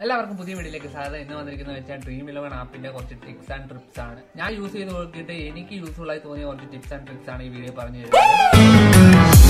എല്ലാവർക്കും പുതിയ വീഡിയോയിലേക്ക് സാധ്യത ഇന്ന് വന്നിരിക്കുന്നത് വെച്ചാൽ ഡ്രീം ഇലവൻ ആപ്പിന്റെ കുറച്ച് ടിപ്സ് ആൻഡ് ട്രിപ്സ് ആണ് ഞാൻ യൂസ് ചെയ്ത് നോക്കിയിട്ട് എനിക്ക് യൂസ്ഫുൾ ആയി തോന്നിയ കുറച്ച് ടിപ്സ് ആൻഡ് ട്രിക്സ് ആണ് ഈ വീഡിയോ പറഞ്ഞു തരുന്നത്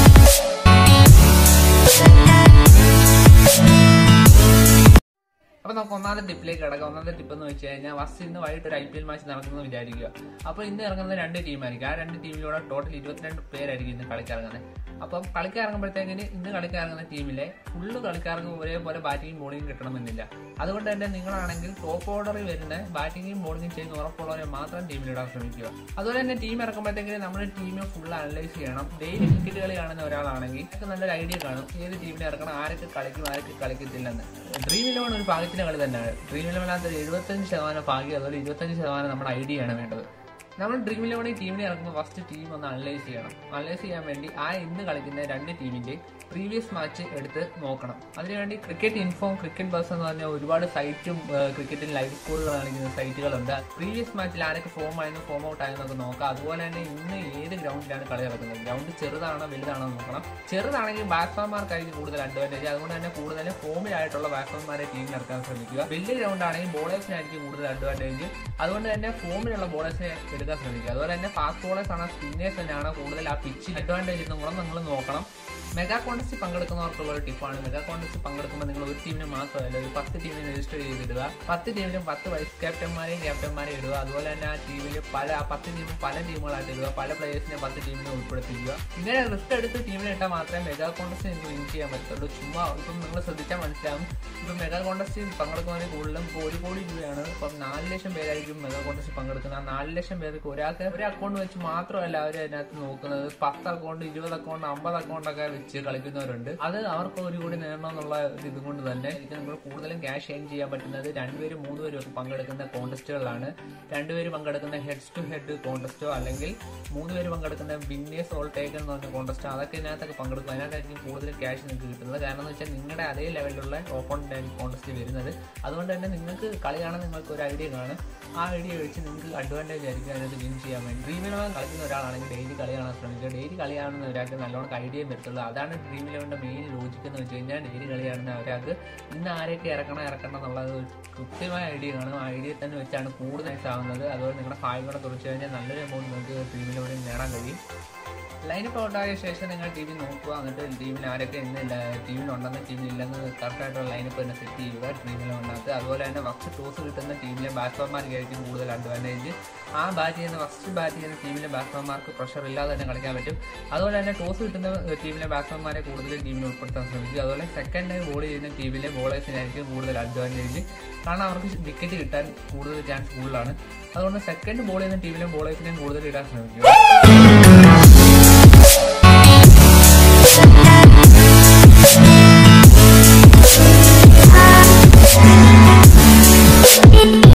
അപ്പൊ നമുക്ക് ഒന്നാമത്തെ ടിപ്പിലേക്ക് കിടക്കാം ഒന്നാമത്തെ ടിപ്പ് എന്ന് വെച്ച് കഴിഞ്ഞാൽ ഫസ്റ്റ് ഇന്ന് വൈകിട്ട് ഒരു ഐ പി എൽ മാച്ച് നടക്കുന്നു വിചാരിക്കുക അപ്പോൾ ഇന്ന് ഇറങ്ങുന്ന രണ്ട് ടീമായിരിക്കും ആ രണ്ട് ടീമിലൂടെ ടോട്ടൽ ഇരുപത്തിരണ്ട് പേരായിരിക്കും ഇന്ന് കളിക്കിറങ്ങുന്നത് അപ്പം കളിക്കാൻ ഇറങ്ങുമ്പോഴത്തേക്കിന് ഇന്ന് കളിക്കാൻ ഇറങ്ങുന്ന ടീമിലെ ഫുള്ള് കളിക്കാർക്ക് ഒരേപോലെ ബാറ്റിംഗും ബോളിംഗും കിട്ടണമെന്നില്ല അതുകൊണ്ട് തന്നെ നിങ്ങളാണെങ്കിൽ ടോപ്പ് ഓർഡറിൽ വരുന്ന ബാറ്റിംഗും ബോളിംഗും ചെയ്യുന്ന ഉറപ്പുള്ളവരെ മാത്രം ടീമിലിടാൻ ശ്രമിക്കുക അതുപോലെ തന്നെ ടീം ഇറക്കുമ്പോഴത്തേക്കിന് നമ്മുടെ ടീം ഫുൾ അനലൈസ് ചെയ്യണം ഡെയിലി ക്രിക്കറ്റ് കളി കാണുന്ന ഒരാളാണെങ്കിൽ നിങ്ങൾക്ക് നല്ലൊരു ഐഡിയ കാണും ഏത് ടീമിനെ ഇറക്കണം ആരൊക്കെ കളിക്കും ആരൊക്കെ കളിക്കത്തില്ലെന്ന് ഡ്രീം ഇലവൻ ഒരു ഭാഗ്യത്തിന്റെ കളി തന്നെയാണ് ഡ്രീം ഇലവനകത്ത് ഒരു എഴുപത്തഞ്ച് ശതമാനം ഭാഗ്യം അതുപോലെ ഇരുപത്തഞ്ച് ശതമാനം നമ്മുടെ ഐഡിയ ആണ് വേണ്ടത് നമ്മൾ ഡ്രീം ഇലവൻ ടീമിനെ ഇറക്കുമ്പോൾ ഫസ്റ്റ് ടീം ഒന്ന് അനലൈസ് ചെയ്യണം അനലൈസ് ചെയ്യാൻ വേണ്ടി ആ ഇന്ന് കളിക്കുന്ന രണ്ട് ടീമിന്റെ പ്രീവിയസ് മാച്ച് എടുത്ത് നോക്കണം അതിനുവേണ്ടി ക്രിക്കറ്റ് ഇൻഫോം ക്രിക്കറ്റ് ബസ് എന്ന് പറഞ്ഞ ഒരുപാട് സൈറ്റും ക്രിക്കറ്റിൽ ലൈവ് സ്കോറുകൾ കാണിക്കുന്ന സൈറ്റുകളുണ്ട് പ്രീവിയസ് മാച്ചിൽ ആരൊക്കെ ഫോം ആയിരുന്നു ഫോം ഔട്ട് ആയെന്നൊക്കെ നോക്കാം അതുപോലെ തന്നെ ഇന്ന് ഏത് ഗ്രൗണ്ടിലാണ് കളി നടക്കുന്നത് ഗ്രൗണ്ട് ചെറുതാണോ വലുതാണോ എന്ന് നോക്കണം ചെറുതാണെങ്കിൽ ബാറ്റ്സ്മാൻമാർക്കായിരിക്കും കൂടുതൽ അഡ്വാൻറ്റേജ് അതുകൊണ്ട് തന്നെ കൂടുതൽ ഫോമിലായിട്ടുള്ള ബാറ്റ്സ്മാൻമാരെ ടീമിൽ ഇറക്കാൻ ശ്രമിക്കുക വലിയ ഗ്രൗണ്ട് ആണെങ്കിൽ ബോളേഴ്സിനായിരിക്കും കൂടുതൽ അഡ്വാൻറ്റേജ് അതുകൊണ്ട് തന്നെ ഫോമിലുള്ള ബോളേഴ്സിനെ എടുക്കാൻ ശ്രമിക്കുക അതുപോലെ തന്നെ ഫാസ്റ്റ് ബോളേഴ്സ് ആണോ സ്പിന്നേഴ്സ് തന്നെയാണ് കൂടുതൽ ആ പിച്ചിൽ അഡ്വാൻറ്റേജ് എന്നും കൂടെ നിങ്ങൾ നോക്കണം മെഗാ കോൺടസ്റ്റ് പങ്കെടുക്കുന്നവർക്കുള്ള ഒരു ടിപ്പാണ് മെഗാ കോൺടസ്റ്റ് പങ്കെടുക്കുമ്പോൾ നിങ്ങൾ ഒരു ടീമിന് മാത്രമല്ല ഒരു പത്ത് ടീമിനെ രജിസ്റ്റർ ചെയ്തിടുക പത്ത് ടീമിലും പത്ത് വൈസ് ക്യാപ്റ്റന്മാരെയും ക്യാപ്റ്റന്മാരെയും ഇടുക അതുപോലെ തന്നെ ആ ടീമിൽ പല ആ പത്ത് ടീമും പല ടീമുകളായിട്ട് ഇടുക പല പ്ലേയേഴ്സിനെ പത്ത് ടീമിനെ ഉൾപ്പെടുത്തിക്കുക ഇങ്ങനെ റിസ്ക് എടുത്ത് ടീമിനെ ഇട്ടാൽ മാത്രമേ മെഗാ കോൺടസ്റ്റ് നിങ്ങൾക്ക് വിൻ ചെയ്യാൻ പറ്റുള്ളൂ ചുമ്മാ ഇപ്പം നിങ്ങൾ ശ്രദ്ധിച്ചാൽ മനസ്സിലാവും ഇപ്പം മെഗാ കോൺടസ്റ്റ് പങ്കെടുക്കുന്നതിന് കൂടുതലും ഇപ്പോൾ ഒരു കോടി രൂപയാണ് ഇപ്പം നാല് ലക്ഷം പേരായിരിക്കും മെഗാ കോൺടസ്റ്റ് പങ്കെടുക്കുന്നത് ആ നാല് ലക്ഷം പേർക്ക് ഒരാൾക്ക് ഒരു അക്കൗണ്ട് വെച്ച് മാത്രമല്ല അവർ അതിനകത്ത് നോക്കുന്നത് പത്ത് അക്കൗണ്ട് ഇരുപത് അക്കൗണ്ട് അമ്പത് അക്കൗണ്ട് ഒക്കെ വെച്ച് കളിക്കുന്നവരുണ്ട് അത് അവർക്ക് ഒരു കൂടി നേടണം എന്നുള്ള ഒരു ഇത് കൊണ്ട് തന്നെ ഇത് നമ്മൾ കൂടുതലും ക്യാഷ് ഏൺ ചെയ്യാൻ പറ്റുന്നത് രണ്ടുപേരും മൂന്ന് പേരും ഒക്കെ പങ്കെടുക്കുന്ന കോൺടെസ്റ്റുകളാണ് രണ്ടുപേര് പങ്കെടുക്കുന്ന ഹെഡ്സ് ടു ഹെഡ് കോൺടെസ്റ്റോ അല്ലെങ്കിൽ മൂന്ന് പേര് പങ്കെടുക്കുന്ന വിന്നേഴ്സ് ഓൾ ടേക്കൻ എന്ന് പറഞ്ഞ കോൺടെസ്റ്റോ അതൊക്കെ ഇതിനകത്തൊക്കെ പങ്കെടുക്കും അതിനകത്തായിരിക്കും കൂടുതൽ ക്യാഷ് നിങ്ങൾക്ക് കിട്ടുന്നത് കാരണം എന്ന് വെച്ചാൽ നിങ്ങളുടെ അതേ ലെവലിലുള്ള ഓപ്പോണൻ്റായിരിക്കും കോൺടെസ്റ്റ് വരുന്നത് അതുകൊണ്ട് തന്നെ നിങ്ങൾക്ക് കളി കാണാൻ നിങ്ങൾക്ക് ഒരു ഐഡിയ കാണും ആ ഐഡിയ വെച്ച് നിങ്ങൾക്ക് അഡ്വാൻറ്റേജ് ആയിരിക്കും അതിനകത്ത് വിൻ ചെയ്യാൻ വേണ്ടി ഡ്രീം ഇലവൻ കളിക്കുന്ന ഒരാളാണെങ്കിൽ ഡെയിലി കളി കാണാൻ ശ്രമിക്കുക ഡെയിലി കളി കാണുന്ന ഒരാൾക്ക് നല്ലോണം ഐഡിയ വരത്തുള്ളൂ അതാണ് ഡ്രീം ഇലവൻ്റെ മെയിൻ ലോജിക്ക് എന്ന് വെച്ച് കഴിഞ്ഞാൽ ഡെയിലി കളി കാണുന്ന ഒരാൾക്ക് ഇന്ന് ആരൊക്കെ ഇറക്കണം ഇറക്കണം എന്നുള്ളത് ഒരു കൃത്യമായ ഐഡിയ കാണും ആ ഐഡിയ തന്നെ വെച്ചാണ് കൂടുതൽ ആവുന്നത് അതുപോലെ നിങ്ങളുടെ ഭാഗ്യം കൂടെ തുറച്ചു കഴിഞ്ഞാൽ നല്ലൊരു എമൗണ്ട് നിങ്ങൾക്ക് ഡ്രീം ഇലവനിൽ നേടാൻ കഴിയും ലൈനപ്പ് ഔട്ടായ ശേഷം നിങ്ങൾ ടീമിൽ നോക്കുക എന്നിട്ട് ടീമിൽ ആരൊക്കെ ഇന്ന് ടീമിലുണ്ടെന്ന് ടീമിലില്ലെന്ന് കറക്റ്റായിട്ടുള്ള ലൈനപ്പ് തന്നെ സെറ്റ് ചെയ്യുക ടീമിലുണ്ടാക്കുക അതുപോലെ തന്നെ ഫസ്റ്റ് ടോസ് കിട്ടുന്ന ടീമിലെ ബാറ്റ്സ്മാൻമാർക്കായിരിക്കും കൂടുതൽ അഡ്വാൻറ്റേജ് ആ ബാറ്റ് ചെയ്യുന്ന ഫസ്റ്റ് ബാറ്റ് ചെയ്യുന്ന ടീമിലെ ബാറ്റ്സ്മാൻമാർക്ക് പ്രഷർ ഇല്ലാതെ തന്നെ കളിക്കാൻ പറ്റും അതുപോലെ തന്നെ ടോസ് കിട്ടുന്ന ടീമിലെ ബാറ്റ്സ്മാൻമാരെ കൂടുതൽ ടീമിൽ ഉൾപ്പെടുത്താൻ ശ്രമിക്കുക അതുപോലെ സെക്കൻഡ് ടൈം ബോൾ ചെയ്യുന്ന ടീമിലെ ബോളേഴ്സിനായിരിക്കും കൂടുതൽ അഡ്വാൻറ്റേജ് കാരണം അവർക്ക് വിക്കറ്റ് കിട്ടാൻ കൂടുതൽ ചാൻസ് കൂടുതലാണ് അതുകൊണ്ട് സെക്കൻഡ് ബോൾ ചെയ്യുന്ന ടീമിലെ ബോളേഴ്സിനെയും കൂടുതൽ ഇടാൻ ശ്രമിക്കുക